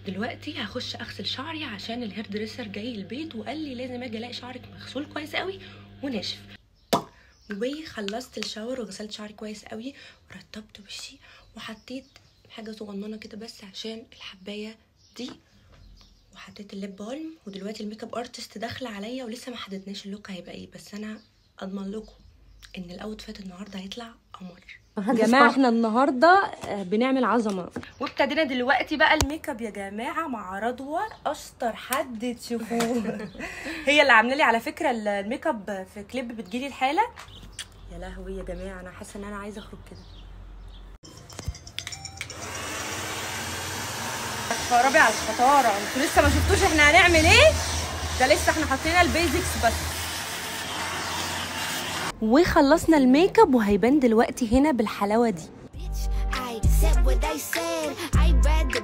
دلوقتي هخش اغسل شعري عشان الهير دريسر جاي البيت وقال لي لازم اجي الاقي شعرك مغسول كويس قوي وناشف وخلصت الشاور وغسلت شعري كويس قوي ورطبت وشي وحطيت حاجه صغننه كده بس عشان الحبايه دي وحطيت الليب بالم ودلوقتي الميك اب ارتست داخله عليا ولسه ما حددناش اللوك هيبقى ايه بس انا اضمن لكم ان الاوتفيت النهارده هيطلع قمر يا جماعه احنا النهارده آه، بنعمل عظمه وابتدينا دلوقتي بقى الميك اب يا جماعه مع رضوى اشطر حد تشوفوه هي اللي عامله لي على فكره ال- الميك اب في كليب بتجيلي الحاله يا لهوي يا جماعه انا حاسه ان انا عايزه اخرج كده اتفرجي على الشطاره انتوا لسه ما شفتوش احنا هنعمل ايه ده لسه احنا حاطين البيزكس بس وخلصنا الميك اب وهيبان دلوقتي هنا بالحلاوه دي Bitch, I said what I said. I'd rather